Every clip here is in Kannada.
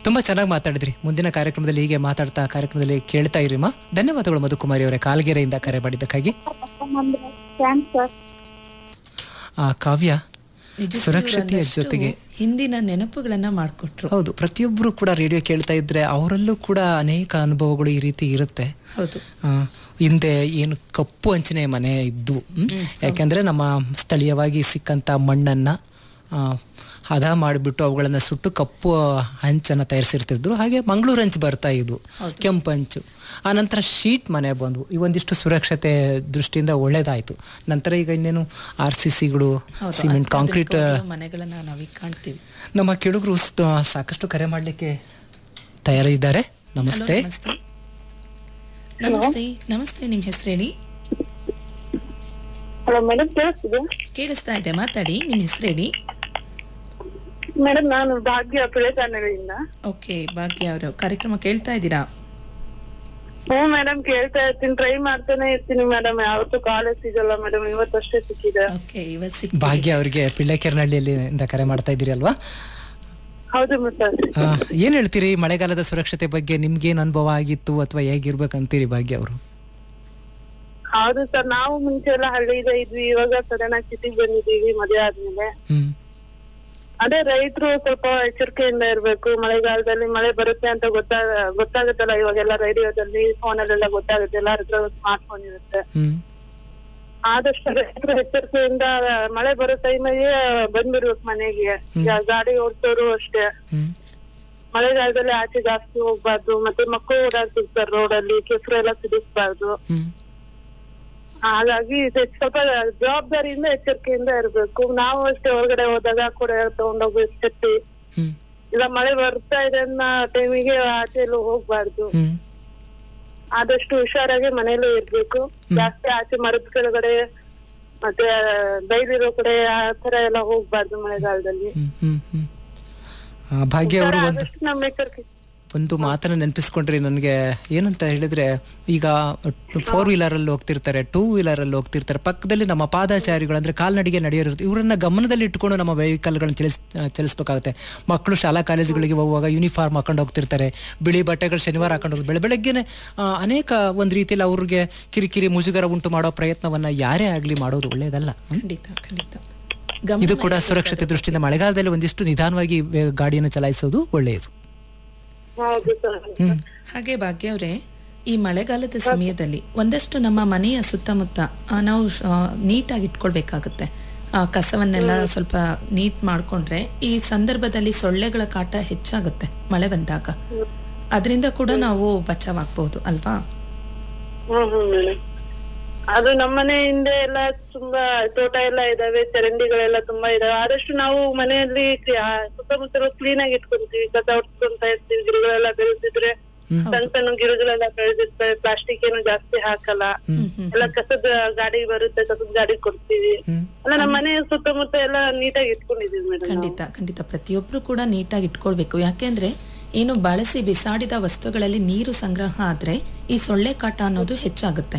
ತುಂಬಾ ಚೆನ್ನಾಗಿ ಮಾತಾಡಿದ್ರಿ ಮುಂದಿನ ಕಾರ್ಯಕ್ರಮದಲ್ಲಿ ಹೀಗೆ ಮಾತಾಡ್ತಾ ಕಾರ್ಯಕ್ರಮದಲ್ಲಿ ಕೇಳ್ತಾ ಇರಿಮ್ಮ ಧನ್ಯವಾದಗಳು ಮಧುಕುಮಾರಿ ಅವರೇ ಕಾಲ್ಗೆರೆಯಿಂದ ಕರೆ ಮಾಡಿದ್ದಕ್ಕಾಗಿ ಥ್ಯಾಂಕ್ಸ್ ಸರ್ ಆ ಕಾವ್ಯ ನಿಜಕ್ಕೂ ಸುರಕ್ಷತೆಯ ಇವರೊಂದಷ್ಟು ಜೊತೆಗೆ ಹಿಂದಿನ ನೆನಪುಗಳನ್ನ ಮಾಡಿಕೊಟ್ರು ಹೌದು ಪ್ರತಿಯೊಬ್ಬರು ಕೂಡ ರೇಡಿಯೋ ಕೇಳ್ತಾ ಇದ್ರೆ ಅವರಲ್ಲೂ ಕೂಡ ಅನೇಕ ಅನುಭವಗಳು ಈ ರೀತಿ ಇರುತ್ತೆ ಹೌದು ಆ, ಹಿಂದೆ ಏನು ಕಪ್ಪು ಹಂಚಿನ ಮನೆ ಇದ್ದು ಹ್ಮ್? ಯಾಕೆಂದ್ರೆ ನಮ್ಮ ಸ್ಥಳೀಯವಾಗಿ ಸಿಕ್ಕಂತ ಮಣ್ಣನ್ನ ಆ, ಹದ ಮಾಡಿಬಿಟ್ಟು ಅವುಗಳನ್ನ ಸುಟ್ಟು ಕಪ್ಪು ಹಂಚನ್ನ ತಯಾರಿಸಿರ್ತಿದ್ರು ಹಾಗೆ ಮಂಗಳೂರು ಹಂಚು ಬರ್ತಾ ಇದ್ವು ಕೆಂಪು ಹಂಚು ಆ ನಂತರ ಶೀಟ್ ಮನೆ ಬಂದ್ವು ಇವೊಂದಿಷ್ಟು ಸುರಕ್ಷತೆ ದೃಷ್ಟಿಯಿಂದ ಒಳ್ಳೇದಾಯ್ತು ನಂತರ ಈಗ ಇನ್ನೇನು ಆರ್ ಸಿ ಸಿಗಳು ಹೌದು, ಸಿಮೆಂಟ್ ಕಾಂಕ್ರೀಟ್ ಅತ್ಯಾಧುನಿಕವಾಗಿರೋ ಮನೆಗಳನ್ನ ನಾವೀಗ ಕಾಣ್ತೀವಿ ನಮ್ಮ ಕೆಡುಗರು ಸಾಕಷ್ಟು ಕರೆ ಮಾಡಲಿಕ್ಕೆ ತಯಾರಿದ್ದಾರೆ ನಮಸ್ತೆ ಹಲೋ, ನಮಸ್ತೆ ನಮಸ್ತೆ ನಮಸ್ತೆ ನಿಮ್ಮ ಹೆಸರು ಹೇಳಿ ಹಲೋ ಮೇಡಮ್ ಕೇಳಿಸ್ತಿದೆ ಕೇಳಿಸ್ತಾ ಇದೆ ಮಾತಾಡಿ ನಿಮ್ಮ ಹೆಸರು ಹೇಳಿ ಮೇಡಮ್ ನಾನು ಭಾಗ್ಯ ಪಿಳೆಕನ್ನಡಿಯಿಂದ ಓಕೆ ಭಾಗ್ಯ ಅವರು ಕಾರ್ಯಕ್ರಮ ಕೇಳ್ತಾ ಇದ್ದೀರಾ ಹ್ಞೂ ಮೇಡಮ್ ಕೇಳ್ತಾ ಇರ್ತೀನಿ ಟ್ರೈ ಮಾಡ್ತಾನೆ ಇರ್ತೀನಿ ಮೇಡಮ್ ಯಾವತ್ತೂ ಕಾಲೇಜ್ ಸಿಗಲ್ಲ ಮೇಡಮ್ ಇವತ್ತಷ್ಟೇ ಸಿಕ್ಕಿದೆ ಓಕೆ ಇವತ್ತು ಸಿಕ್ ಭಾಗ್ಯ ಅವರಿಗೆ ಪಿಳ್ಳೆಕೆರನಹಳ್ಳಿಯಲ್ಲಿ ಇಂದ ಕರೆ ಮಾಡ್ತಾ ಇದ್ದೀರಿ ಅಲ್ವಾ ಹೌದು ಸರ್ ಆ, ಏನ್ ಹೇಳ್ತೀರಿ ಮಳೆಗಾಲದ ಸುರಕ್ಷತೆ ಬಗ್ಗೆ ನಿಮ್ಗೇನ್ ಅನುಭವ ಆಗಿತ್ತು ಅಥವಾ ಹೇಗಿರ್ಬೇಕಂತೀರಿ ಭಾಗ್ಯ ಅವರು ಹೌದು ಸರ್ ನಾವು ಮುಂಚೆ ಎಲ್ಲ ಹಳ್ಳಿಯಿಂದ ಇದ್ವಿ ಇವಾಗ ಸಡನ್ ಆಗಿ ಸಿಟಿಗೆ ಬಂದಿದೀವಿ ಮದುವೆ ಆದ್ಮೇಲೆ ಹ್ಮ್ ಅದೇ ರೈತರು ಸ್ವಲ್ಪ ಎಚ್ಚರಿಕೆಯಿಂದ ಇರ್ಬೇಕು ಮಳೆಗಾಲದಲ್ಲಿ ಮಳೆ ಬರುತ್ತೆ ಅಂತ ಗೊತ್ತಾಗ ಗೊತ್ತಾಗುತ್ತಲ್ಲ ಇವಾಗೆಲ್ಲ ರೇಡಿಯೋದಲ್ಲಿ ಫೋನಲ್ಲೆಲ್ಲ ಗೊತ್ತಾಗುತ್ತೆ ಎಲ್ಲರ ಹತ್ರ ಸ್ಮಾರ್ಟ್ ಫೋನ್ ಇರುತ್ತೆ ಹ್ಮ್ ಆದಷ್ಟು ರೈತರು ಎಚ್ಚರಿಕೆಯಿಂದ ಮಳೆ ಬರೋ ಟೈಮಿಗೆ ಬಂದ್ಬಿಡ್ಬೇಕು ಮನೆಗೆ ಗಾ- ಗಾಡಿ ಓಡಿಸೋರು ಅಷ್ಟೇ ಹ್ಮ್ ಮಳೆಗಾಲದಲ್ಲಿ ಆಚೆ ಜಾಸ್ತಿ ಹೋಗ್ಬಾರ್ದು ಮತ್ತೆ ಮಕ್ಕಳು ಓಡಾಡ್ತಿರ್ತಾರೆ ರೋಡಲ್ಲಿ ಕೆಸರು ಎಲ್ಲ ಸಿಡಿಸ್ಬಾರ್ದು ಹ್ಮ್ ಹಾಗಾಗಿ ಇದು ಸ್ವಲ್ಪ ಜವಾಬ್ದಾರಿಯಿಂದ ಎಚ್ಚರಿಕೆಯಿಂದ ಇರ್ಬೇಕು ನಾವು ಅಷ್ಟೇ ಹೊರಗಡೆ ಹೋದಾಗ ಕೂಡ ತಗೊಂಡೋಗಿ ಎಚ್ಚೆತ್ತಿ ಹ್ಮ್ ಇಲ್ಲ ಮಳೆ ಬರ್ತಾ ಇದೆ ಅನ್ನೋ ಟೈಮಿಗೆ ಆಚೆ ಎಲ್ಲೂ ಹೋಗ್ಬಾರ್ದು ಹ್ಮ್ ಆದಷ್ಟು ಹುಷಾರಾಗಿ ಮನೇಲೇ ಇರ್ಬೇಕು ಜಾಸ್ತಿ ಆಚೆ ಮರದ ಕೆಳಗಡೆ ಮತ್ತೆ ಬೈಲಿರೋ ಕಡೆ ಆ ತರ ಎಲ್ಲ ಹೋಗ್ಬಾರ್ದು ಮಳೆಗಾಲದಲ್ಲಿ ಹ್ಮ್ ಹ್ಮ್ ಹ್ಮ್ ಆ, ಭಾಗ್ಯ ಅವರು ಒಂದು ಆದಷ್ಟು ನಮ್ಮ ಎಚ್ಚರಿಕೆ ಒಂದು ಮಾತನ್ನ ನೆನಪಿಸ್ಕೊಂಡ್ರಿ ನನಗೆ ಏನಂತ ಹೇಳಿದ್ರೆ ಈಗ ಫೋರ್ ವೀಲರ್ ಅಲ್ಲಿ ಹೋಗ್ತಿರ್ತಾರೆ ಟೂ ವೀಲರ್ ಅಲ್ಲಿ ಹೋಗ್ತಿರ್ತಾರೆ ಪಕ್ಕದಲ್ಲಿ ನಮ್ಮ ಪಾದಾಚಾರಿಗಳು ಅಂದ್ರೆ ಕಾಲ್ನಡಿಗೆ ನಡೆಯೋರು ಇವರನ್ನ ಗಮನದಲ್ಲಿ ಇಟ್ಕೊಂಡು ನಮ್ಮ ವೆಹಿಕಲ್ಗಳನ್ನ ಚಲಿಸ್ ಚಲಿಸ್ಬೇಕಾಗುತ್ತೆ ಮಕ್ಕಳು ಶಾಲಾ ಕಾಲೇಜುಗಳಿಗೆ ಹೋಗುವಾಗ ಯೂನಿಫಾರ್ಮ್ ಹಾಕೊಂಡು ಹೋಗ್ತಿರ್ತಾರೆ ಬಿಳಿ ಬಟ್ಟೆಗಳು ಶನಿವಾರ ಹಾಕೊಂಡು ಹೋಗಿ ಬೆಳೆ ಬೆಳಗ್ಗೆನೆ ಆ, ಅನೇಕ ಒಂದು ರೀತಿಯಲ್ಲಿ ಅವ್ರಿಗೆ ಕಿರಿಕಿರಿ ಮುಜುಗರ ಉಂಟು ಮಾಡೋ ಪ್ರಯತ್ನವನ್ನ ಯಾರೇ ಆಗ್ಲಿ ಮಾಡೋದು ಒಳ್ಳೇದಲ್ಲ ಹ್ಮ್? ಖಂಡಿತ ಖಂಡಿತ ಇದು ಗಮನ ಕೂಡ ಸುರಕ್ಷತೆ ದೃಷ್ಟಿಯಿಂದ ಮಳೆಗಾಲದಲ್ಲಿ ಒಂದಿಷ್ಟು ನಿಧಾನವಾಗಿ ವೇ- ಗಾಡಿಯನ್ನು ಚಲಾಯಿಸೋದು ಒಳ್ಳೆಯದು ಹೌದು ಸರ್ ಹ್ಮ್ ಹಾಗೆ ಭಾಗ್ಯ ಅವರೇ ಈ ಮಳೆಗಾಲದ ಸಮಯದಲ್ಲಿ ಒಂದಷ್ಟು ನಮ್ಮ ಮನೆಯ ಸುತ್ತಮುತ್ತ ಆ, ನಾವು ಶ- ಆ, ನೀಟಾಗಿ ಇಟ್ಕೊಳ್ಬೇಕಾಗುತ್ತೆ ಆ ಕಸವನ್ನೆಲ್ಲ ಸ್ವಲ್ಪ ನೀಟ್ ಮಾಡ್ಕೊಂಡ್ರೆ ಈ ಸಂದರ್ಭದಲ್ಲಿ ಸೊಳ್ಳೆಗಳ ಕಾಟ ಹೆಚ್ಚಾಗುತ್ತೆ ಮಳೆ ಬಂದಾಗ ಅದರಿಂದ ಕೂಡ ನಾವು ಬಚಾವಾಗ್ಬಹುದು ಅಲ್ವಾ ಹ್ಮ್ ಹ್ಮ್ ಮೇಡಮ್ ಅದು ನಮ್ಮನೆ ಹಿಂದೆ ಎಲ್ಲ ತುಂಬಾ ತೋಟ ಎಲ್ಲ ಇದಾವೆ ಚರಂಡಿಗಳೆಲ್ಲ ತುಂಬಾ ಇದಾವೆ ಆದಷ್ಟು ನಾವು ಮನೆಯಲ್ಲಿ ಕ್ಲಿ- ಆ ಸುತ್ತಮುತ್ತಲು ಕ್ಲೀನ್ ಆಗಿ ಇಟ್ಕೊಂತೀವಿ ಕಸ ಹೊಡ್ಸ್ಕೊಂತ ಇರ್ತೀವಿ ಗಿಡಗಳೆಲ್ಲ ಬೆಳೆದಿದ್ರೆ ಸಣ್ಣ ಸಣ್ಣ ಗಿಡಗಳೆಲ್ಲ ಬೆಳೆದಿರ್ತವೆ ಪ್ಲಾಸ್ಟಿಕ್ ಏನು ಜಾಸ್ತಿ ಹಾಕಲ್ಲ ಎಲ್ಲ ಕಸದ ಗಾಡಿ ಬರುತ್ತೆ ಕಸದ ಗಾಡಿ ಕೊಡ್ತೀವಿ ಹ್ಮ್ ಅಲ್ಲ ನಮ್ಮ ಮನೆ ಸುತ್ತಮುತ್ತ ಎಲ್ಲ ನೀಟಾಗಿ ಇಟ್ಕೊಂಡಿದೀವಿ ಮೇಡಮ್ ಖಂಡಿತ ಖಂಡಿತ ಪ್ರತಿಯೊಬ್ರು ಕೂಡ ನೀಟಾಗಿ ಇಟ್ಕೊಳ್ಬೇಕು ಯಾಕೆಂದ್ರೆ ಏನು ಬಳಸಿ ಬಿಸಾಡಿದ ವಸ್ತುಗಳಲ್ಲಿ ನೀರು ಸಂಗ್ರಹ ಆದ್ರೆ ಈ ಸೊಳ್ಳೆ ಕಾಟ ಅನ್ನೋದು ಹೆಚ್ಚಾಗುತ್ತೆ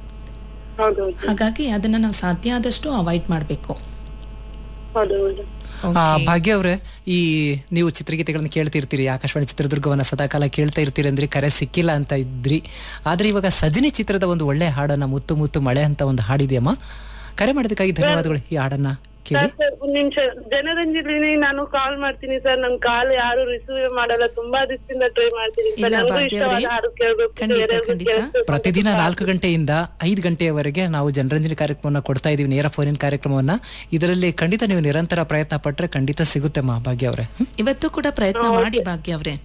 ಹೌದು ಹಾಗಾಗಿ ಅದನ್ನ ನಾವು ಸಾಧ್ಯ ಆದಷ್ಟು ಅವಾಯ್ಡ್ ಮಾಡಬೇಕು ಹೌದು ಮೇಡಮ್ ಆ, ಭಾಗ್ಯ ಅವರೇ ಈ ನೀವು ಚಿತ್ರಗೀತೆಗಳನ್ನ ಕೇಳ್ತಿರ್ತೀರಿ ಆಕಾಶವಾಣಿ ಚಿತ್ರದುರ್ಗವನ್ನ ಸದಾಕಾಲ ಕೇಳ್ತಾ ಇರ್ತೀರಿ ಅಂದ್ರೆ ಕರೆ ಸಿಕ್ಕಿಲ್ಲ ಅಂತ ಇದ್ರಿ ಆದ್ರೆ ಇವಾಗ ಸಜನಿ ಚಿತ್ರದ ಒಂದು ಒಳ್ಳೆ ಹಾಡನ್ನ ಮುತ್ತು ಮುತ್ತು ಮಳೆ ಅಂತ ಒಂದು ಹಾಡಿದೆಯಮ್ಮ ಕರೆ ಮಾಡಿದಕ್ಕಾಗಿ ಧನ್ಯವಾದಗಳು ಈ ಹಾಡನ್ನ ಕೇಳಿ ಸರ್ ಸರ್ ಒಂದ್ ನಿಮಿಷ ಜನರಂಜಲಿ ನಾನು ಕಾಲ್ ಮಾಡ್ತೀನಿ ಸರ್ ನನ್ ಕಾಲ್ ಯಾರು ರಿಸೀವ್ ಮಾಡಲ್ಲ ತುಂಬಾ ದಿವಸದಿಂದ ಟ್ರೈ ಮಾಡ್ತೀನಿ ಸರ್ ಇಲ್ಲ, ನನಗೂ ಭಾಗ್ಯ ಇಷ್ಟವಾದ ಅವ್ರೆ. ಹಾಡು ಕೇಳ್ಬೇಕು ಖಂಡಿತ, ಬೇರೆಯವ್ರಿಗೂ ಖಂಡಿತ. ಕೇಳಿಸ್ಬೇಕು. ಪ್ರತಿದಿನ ನಾಲ್ಕು ಗಂಟೆಯಿಂದ ಐದು ಗಂಟೆಯವರೆಗೆ ನಾವು ಜನರಂಜನೆ ಕಾರ್ಯಕ್ರಮವನ್ನು ಕೊಡ್ತಾ ಇದೀವಿ ನೇರ ಫೋನಿನ ಕಾರ್ಯಕ್ರಮವನ್ನ ಇದರಲ್ಲಿ ಖಂಡಿತ ನೀವು ನಿರಂತರ ಪ್ರಯತ್ನ ಪಟ್ರೆ ಖಂಡಿತ ಸಿಗುತ್ತೆ ಮಾ ಭಾಗ್ಯ ಅವರೇ ಇವತ್ತು ಕೂಡ ಪ್ರಯತ್ನ ಮಾಡಿ ಭಾಗ್ಯ ಅವರೇ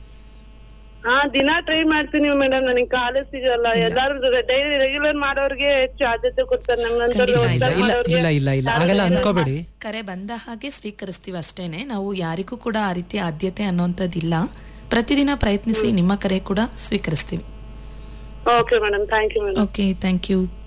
ಹಾ ದಿನ ಟ್ರೈ ಮಾಡ್ತೀನಿ ಮೇಡಮ್ ನನಗೆ ಕಾಲೇಜ್ ಸಿಗಲ್ಲ ಎಲ್ಲಾರು ಡೈಲಿ ರೆಗ್ಯುಲರ್ ಮಾಡೋರ್ಗೆ ಹೆಚ್ಚು ಆದ್ಯತೆ ಕೊಡ್ತಾರೆ ನಮ್ಗಂತವ್ರು ಖಂಡಿತ ಇಲ್ಲ ಹೊಸ್ದಾಗ್ ಇಲ್ಲ ಮಾಡೋರ್ಗೆ ಇಲ್ಲ ಇಲ್ಲ ಇಲ್ಲ ಹಾಗೆಲ್ಲ ಅನ್ಕೋಬೇಡಿ ಕರೆ ಬಂದ ಹಾಗೆ ಸ್ವೀಕರಿಸ್ತೀವಿ ಅಷ್ಟೇನೆ ನಾವು ಯಾರಿಗೂ ಕೂಡ ಆ ರೀತಿ ಆದ್ಯತೆ ಅನ್ನೋಂಥದ್ದಿಲ್ಲ ಪ್ರತಿದಿನ ಪ್ರಯತ್ನಿಸಿ ನಿಮ್ಮ ಕರೆ ಕೂಡ ಸ್ವೀಕರಿಸ್ತೀವಿ okay madam thank you madam okay thank you